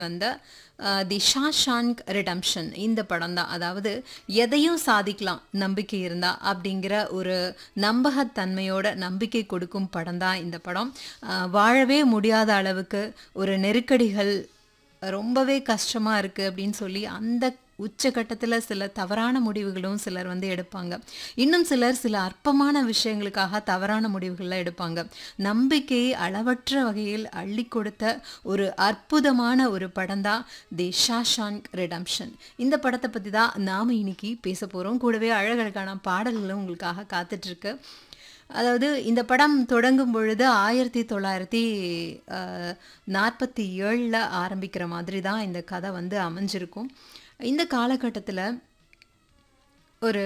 வந்த தி Shawshank redemption இந்த படம் தான் அதாவது எதையும் சாதிக்கலாம் நம்பிக்கை இருந்தா அப்படிங்கிற ஒரு நம்பகத்தன்மையோட நம்பிக்கை கொடுக்கும் படம் தான் இந்த படம் அஹ், வாழவே முடியாத அளவுக்கு ஒரு நெருக்கடிகள் ரொம்பவே கஷ்டமா இருக்கு அப்படின்னு சொல்லி அந்த உச்சகட்டத்தில் சில தவறான முடிவுகளும் சிலர் வந்து எடுப்பாங்க இன்னும் சிலர் சில அற்பமான விஷயங்களுக்காக தவறான முடிவுகள்லாம் எடுப்பாங்க நம்பிக்கையை அளவற்ற வகையில் அள்ளி கொடுத்த ஒரு அற்புதமான ஒரு படம் தான் தி ஷாஷாங்க் ரிடம்ஷன் இந்த படத்தை பற்றி தான் நாம் இன்னைக்கு பேச போகிறோம் கூடவே அழகழகான பாடல்களும் உங்களுக்காக காத்துட்ருக்கு அதாவது இந்த படம் தொடங்கும் பொழுது ஆயிரத்தி தொள்ளாயிரத்தி நாற்பத்தி ஏழில் ஆரம்பிக்கிற மாதிரி தான் இந்த கதை வந்து அமைஞ்சிருக்கும் இந்த காலகட்டத்தில் ஒரு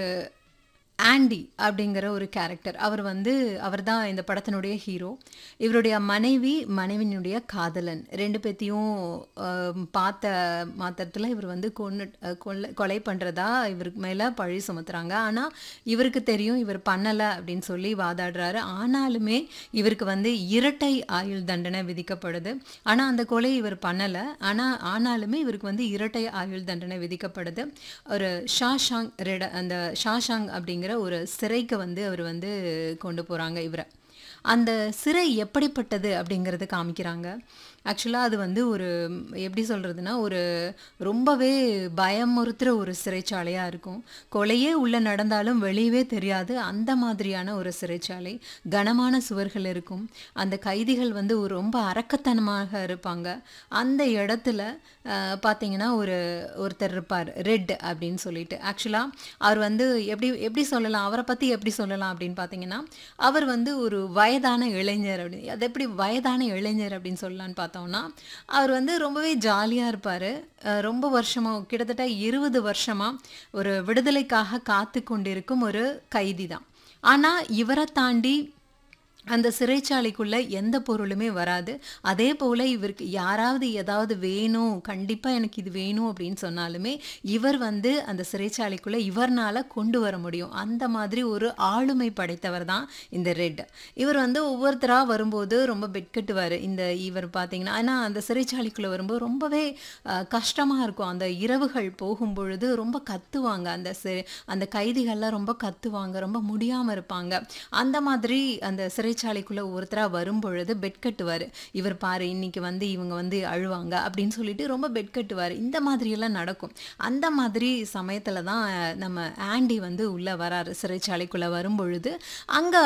ஆண்டி அப்படிங்கிற ஒரு கேரக்டர் அவர் வந்து அவர் தான் இந்த படத்தினுடைய ஹீரோ இவருடைய மனைவி மனைவியினுடைய காதலன் ரெண்டு பேத்தையும் ஆம், பார்த்த மாத்திரத்தில் இவர் வந்து கொன்னு அஹ், கொல்ல கொலை பண்ணுறதா இவருக்கு மேலே பழி சுமத்துறாங்க ஆனால் இவருக்கு தெரியும் இவர் பண்ணலை அப்படின்னு சொல்லி வாதாடுறாரு ஆனாலுமே இவருக்கு வந்து இரட்டை ஆயுள் தண்டனை விதிக்கப்படுது ஆனால் அந்த கொலை இவர் பண்ணலை ஆனால் ஆனாலுமே இவருக்கு வந்து இரட்டை ஆயுள் தண்டனை விதிக்கப்படுது ஒரு ஷாஷாங் ரெட அந்த ஷாஷாங் அப்படிங்கிற ஒரு சிறைக்கு வந்து அவர் வந்து கொண்டு போகிறாங்க இவரை அந்த சிறை எப்படிப்பட்டது அப்படிங்கிறத காமிக்கிறாங்க ஆக்சுவலாக அது வந்து ஒரு ம், எப்படி சொல்கிறதுனா ஒரு ரொம்பவே பயமுறுத்துகிற ஒரு சிறைச்சாலையாக இருக்கும் கொலையே உள்ளே நடந்தாலும் வெளியவே தெரியாது அந்த மாதிரியான ஒரு சிறைச்சாலை கனமான சுவர்கள் இருக்கும் அந்த கைதிகள் வந்து ஒரு ரொம்ப அரக்கத்தனமாக இருப்பாங்க அந்த இடத்துல அஹ், பார்த்தீங்கன்னா ஒரு ஒருத்தர் இருப்பார் ரெட் அப்படின்னு சொல்லிட்டு ஆக்சுவலாக அவர் வந்து எப்படி எப்படி சொல்லலாம் அவரை பற்றி எப்படி சொல்லலாம் அப்படின்னு பார்த்தீங்கன்னா அவர் வந்து ஒரு வயதான இளைஞர் அப்படின்னு அது எப்படி வயதான இளைஞர் அப்படின்னு சொல்லலான்னு பார்த்தோம்னா அவர் வந்து ரொம்பவே ஜாலியாக இருப்பார் ரொம்ப வருஷமாக கிட்டத்தட்ட இருபது வருஷமாக ஒரு விடுதலைக்காக காத்து கொண்டிருக்கும் ஒரு கைதி தான் ஆனால் இவரை தாண்டி அந்த சிறைச்சாலைக்குள்ள எந்த பொருளுமே வராது அதே போல் இவருக்கு யாராவது ஏதாவது வேணும் கண்டிப்பாக எனக்கு இது வேணும் அப்படின்னு சொன்னாலுமே இவர் வந்து அந்த சிறைச்சாலைக்குள்ள இவர்னால கொண்டு வர முடியும் அந்த மாதிரி ஒரு ஆளுமை படைத்தவர் தான் இந்த ரெட் இவர் வந்து ஒவ்வொருத்தராக வரும்போது ரொம்ப பெட் கட்டுவார் இந்த இவர் பார்த்தீங்கன்னா ஆனால் அந்த சிறைச்சாலைக்குள்ளே வரும்போது ரொம்பவே கஷ்டமாக இருக்கும் அந்த இரவுகள் போகும் பொழுது ரொம்ப கத்துவாங்க அந்த சி அந்த கைதிகள்லாம் ரொம்ப கத்துவாங்க ரொம்ப முடியாமல் இருப்பாங்க அந்த மாதிரி அந்த சிறைச்சாலைக்குள்ளே ஒருத்தராக வரும் பொழுது பெட் கட்டுவார் இவர் பாரு இன்னைக்கு வந்து இவங்க வந்து அழுவாங்க அப்படின்னு சொல்லிட்டு ரொம்ப பெட் கட்டுவார் இந்த மாதிரியெல்லாம் நடக்கும் அந்த மாதிரி சமயத்தில் தான் நம்ம ஆண்டி வந்து உள்ளே வராரு சிறைச்சாலைக்குள்ளே வரும் பொழுது அங்கே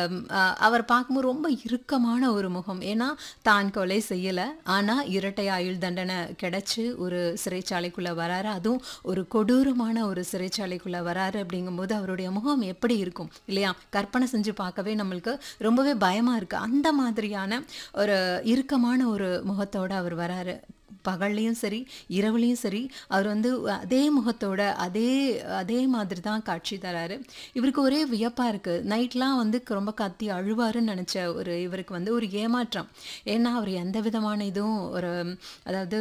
அவர் பார்க்கும்போது ரொம்ப இறுக்கமான ஒரு முகம் ஏன்னா தான் கொலை செய்யலை ஆனால் இரட்டை ஆயுள் தண்டனை கிடைச்சு ஒரு சிறைச்சாலைக்குள்ளே வராரு அதுவும் ஒரு கொடூரமான ஒரு சிறைச்சாலைக்குள்ளே வராரு அப்படிங்கும்போது அவருடைய முகம் எப்படி இருக்கும் இல்லையா கற்பனை செஞ்சு பார்க்கவே நம்மளுக்கு ரொம்பவே பயமாக இருக்குது அந்த மாதிரியான ஒரு இறுக்கமான ஒரு முகத்தோட அவர் வராரு பகல்லையும் சரி இரவுலையும் சரி அவர் வந்து அதே முகத்தோட அதே அதே மாதிரி தான் காட்சி தராரு இவருக்கு ஒரே வியப்பாக இருக்குது நைட்லாம் வந்து ரொம்ப கத்தி அழுவாருன்னு நினச்ச ஒரு இவருக்கு வந்து ஒரு ஏமாற்றம் ஏன்னா அவர் எந்த விதமான இதுவும் ஒரு அதாவது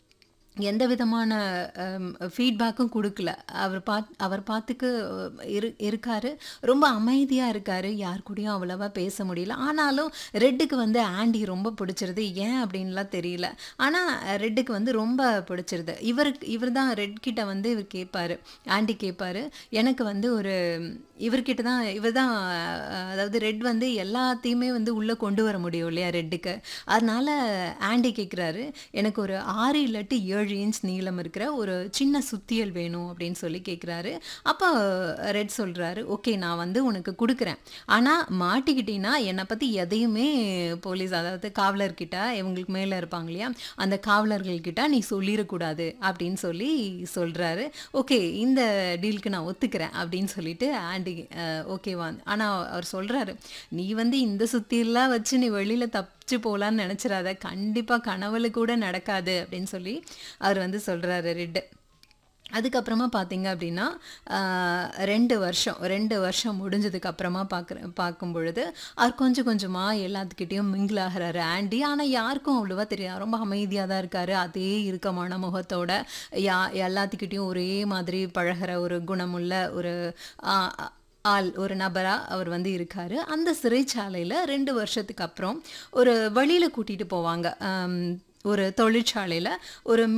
எந்த விதமான ஃபீட்பேக்கும் கொடுக்கல அவர் பாத் அவர் பார்த்துக்கு இரு இருக்காரு ரொம்ப அமைதியாக இருக்காரு யார் கூடயும் அவ்வளவா பேச முடியல ஆனாலும் ரெட்டுக்கு வந்து ஆண்டி ரொம்ப பிடிச்சிருது ஏன் அப்படின்லாம் தெரியல ஆனால் ரெட்டுக்கு வந்து ரொம்ப பிடிச்சிருது இவருக்கு இவர் தான் ரெட் கிட்ட வந்து இவர் கேட்பாரு ஆண்டி கேட்பாரு எனக்கு வந்து ஒரு இவர்கிட்ட தான் இவர் தான் அதாவது ரெட் வந்து எல்லாத்தையுமே வந்து உள்ளே கொண்டு வர முடியும் இல்லையா ரெட்டுக்கு அதனால ஆண்டி கேட்குறாரு எனக்கு ஒரு ஆறு இல்லாட்டி ஏழு இன்ச் நீளம் இருக்கிற ஒரு சின்ன சுத்தியல் வேணும் அப்படின்னு சொல்லி கேட்குறாரு அப்போ ரெட் சொல்கிறாரு ஓகே நான் வந்து உனக்கு கொடுக்குறேன் ஆனால் மாட்டிக்கிட்டீங்கன்னா என்னை பற்றி எதையுமே போலீஸ் அதாவது காவலர்கிட்ட இவங்களுக்கு மேலே இருப்பாங்க இல்லையா அந்த காவலர்கள்கிட்ட நீ சொல்லிடக்கூடாது அப்படின்னு சொல்லி சொல்கிறாரு ஓகே இந்த டீலுக்கு நான் ஒத்துக்கிறேன் அப்படின்னு சொல்லிட்டு ஆண்டி ஓகேவா ஆனால் அவர் சொல்கிறாரு நீ வந்து இந்த சுத்தியெல்லாம் வச்சு நீ வெளியில் தப்பிச்சு போகலான்னு நினச்சிடாத கண்டிப்பாக கனவுல கூட நடக்காது அப்படின்னு சொல்லி அவர் வந்து சொல்கிறாரு ரெட்டு அதுக்கப்புறமா பார்த்தீங்க அப்படின்னா ஆஹ், ரெண்டு வருஷம் ரெண்டு வருஷம் முடிஞ்சதுக்கு அப்புறமா பார்க்குற பார்க்கும் பொழுது அவர் கொஞ்சம் கொஞ்சமாக எல்லாத்துக்கிட்டேயும் மிங்கிள் ஆகிறாரு ஆண்டி ஆனால் யாருக்கும் அவ்வளோவா தெரியாது ரொம்ப அமைதியாக தான் இருக்காரு அதே இறுக்கமான முகத்தோட யா எல்லாத்துக்கிட்டேயும் ஒரே மாதிரி பழகுற ஒரு குணமுள்ள ஒரு ஆஹ், ஆள் ஒரு நபராக அவர் வந்து இருக்காரு அந்த சிறைச்சாலையில் ரெண்டு வருஷத்துக்கு அப்புறம் ஒரு வழியில் கூட்டிகிட்டு போவாங்க ஆம், ஒரு தொழிற்சாலையில் ஒரு